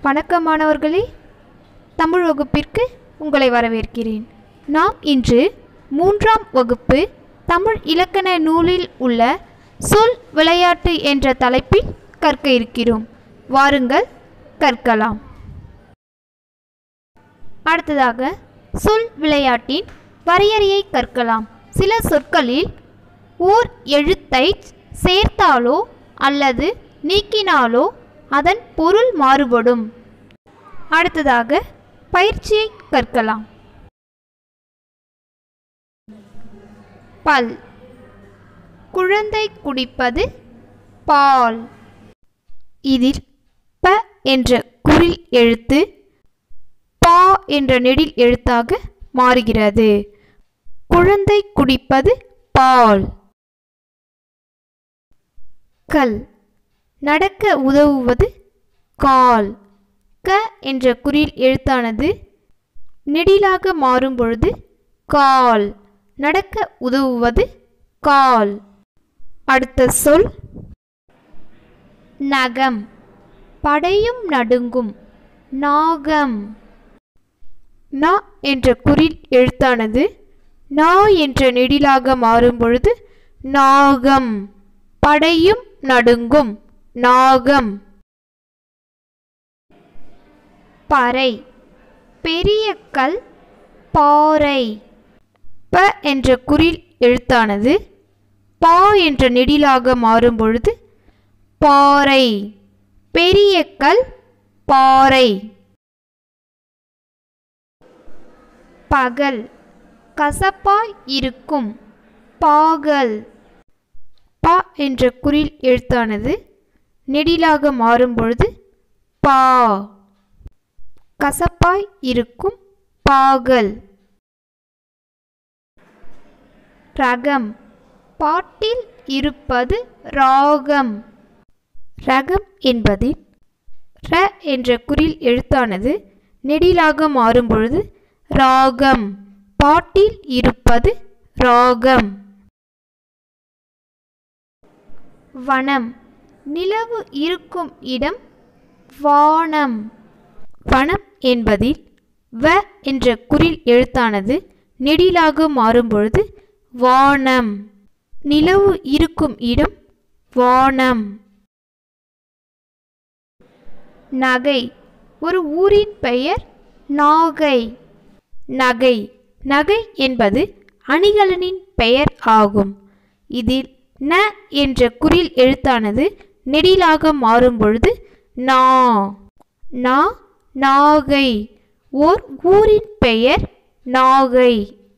வணக்கம் மாணவர்களே தமிழ் வகுப்பிற்கு உங்களை வரவேற்கிறேன் நாம் இன்று மூன்றாம் வகுப்பு தமிழ் இலக்கண நூலில் உள்ள சொல் விளையாட்டு என்ற தலைப்பில் கற்க இருக்கிறோம் வாருங்கள் கற்கலாம் அடுத்ததாக சொல் விளையாட்டின் வரையறையை கற்கலாம் சில சொற்களில் ஓர் எழுத்தை சேர்த்தாலோ அல்லது நீக்கினாலோ அதன் பொருள் மாறுபடும் அடுத்ததாக பயிற்சியை கற்கலாம் பல் குழந்தை குடிப்பது பால் இதில் ப என்ற குறில் எழுத்து பா என்ற நெடில் எழுத்தாக மாறுகிறது குழந்தை குடிப்பது பால் கல் நடக்க உதவுவது கால் க என்ற குறில் எழுத்தானது நெடிலாக மாறும் பொழுது கால் நடக்க உதவுவது கால் அடுத்த சொல் நகம் படையும் நடுங்கும் நாகம் நா என்ற குறில் எழுத்தானது நா என்ற நெடிலாக மாறும் பொழுது நாகம் படையும் நடுங்கும் நாகம் பறை பெரிய கல் பாறை ப என்ற குறில் எழுத்தானது பா என்ற நெடிலாக மாறும் பொழுது பாறை பெரிய கல் பாறை பகல் கசப்பாய் இருக்கும் பாகல் பா என்ற குறில் எழுத்தானது நெடிலாக மாறும் பொழுது பா கசப்பாய் இருக்கும் பாகல் ரகம் பாட்டில் இருப்பது ராகம் ரகம் என்பதில் ர என்ற குறில் எழுத்தானது நெடிலாக மாறும் பொழுது ராகம் பாட்டில் இருப்பது ராகம் வனம் நிலவு இருக்கும் இடம் வானம் வனம் என்பதில் வ என்ற குறில் எழுத்தானது நெடிலாக மாறும் பொழுது வானம் நிலவு இருக்கும் இடம் வானம் நகை ஒரு ஊரின் பெயர் நாகை நகை நகை என்பது அணிகலனின் பெயர் ஆகும் இதில் ந என்ற குறில் எழுத்தானது நெடிலாக மாறும் பொழுது நா நா நாகை ஓர் ஊரின் பெயர் நாகை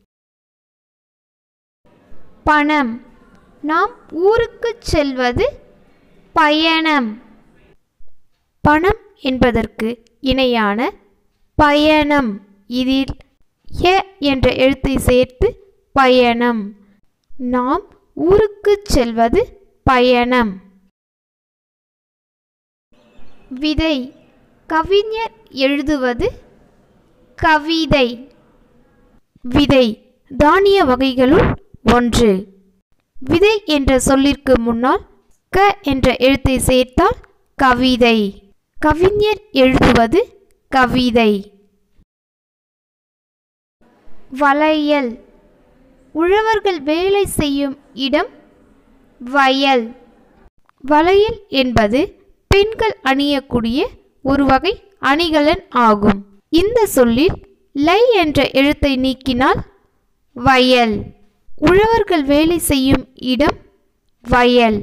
பணம் நாம் ஊருக்கு செல்வது பயணம் பணம் என்பதற்கு இணையான பயணம் இதில் ய என்ற எழுத்தை சேர்த்து பயணம் நாம் ஊருக்கு செல்வது பயணம் விதை கவிஞர் எழுதுவது கவிதை விதை தானிய வகைகளுள் ஒன்று விதை என்ற சொல்லிற்கு முன்னால் க என்ற எழுத்தை சேர்த்தால் கவிதை கவிஞர் எழுதுவது கவிதை வளையல் உழவர்கள் வேலை செய்யும் இடம் வயல் வளையல் என்பது பெண்கள் அணியக்கூடிய ஒரு வகை அணிகலன் ஆகும் இந்த சொல்லில் லை என்ற எழுத்தை நீக்கினால் வயல் உழவர்கள் வேலை செய்யும் இடம் வயல்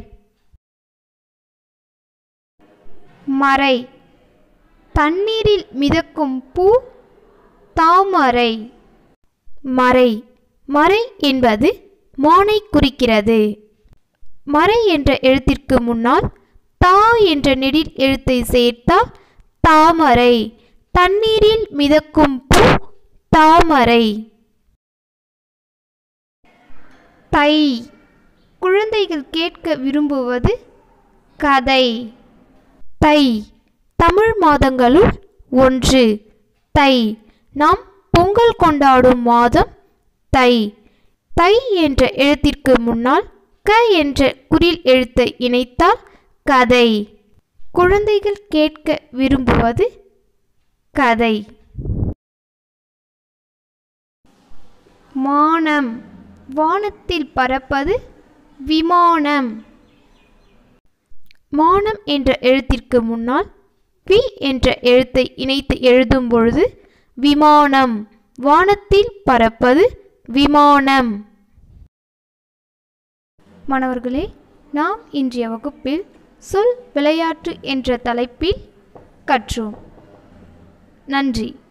மறை தண்ணீரில் மிதக்கும் பூ தாமரை மறை மறை என்பது மானை குறிக்கிறது மறை என்ற எழுத்திற்கு முன்னால் தா என்ற நெடில் எழுத்தை சேர்த்தால் தாமரை தண்ணீரில் மிதக்கும் பூ தாமரை தை குழந்தைகள் கேட்க விரும்புவது கதை தை தமிழ் மாதங்களுள் ஒன்று தை நாம் பொங்கல் கொண்டாடும் மாதம் தை தை என்ற எழுத்திற்கு முன்னால் க என்ற குறில் எழுத்தை இணைத்தால் கதை குழந்தைகள் கேட்க விரும்புவது கதை மானம் வானத்தில் பறப்பது விமானம் மானம் என்ற எழுத்திற்கு முன்னால் வி என்ற எழுத்தை இணைத்து எழுதும் பொழுது விமானம் வானத்தில் பறப்பது விமானம் மாணவர்களே நாம் இன்றைய வகுப்பில் சொல் விளையாட்டு என்ற தலைப்பில் கற்றோம் நன்றி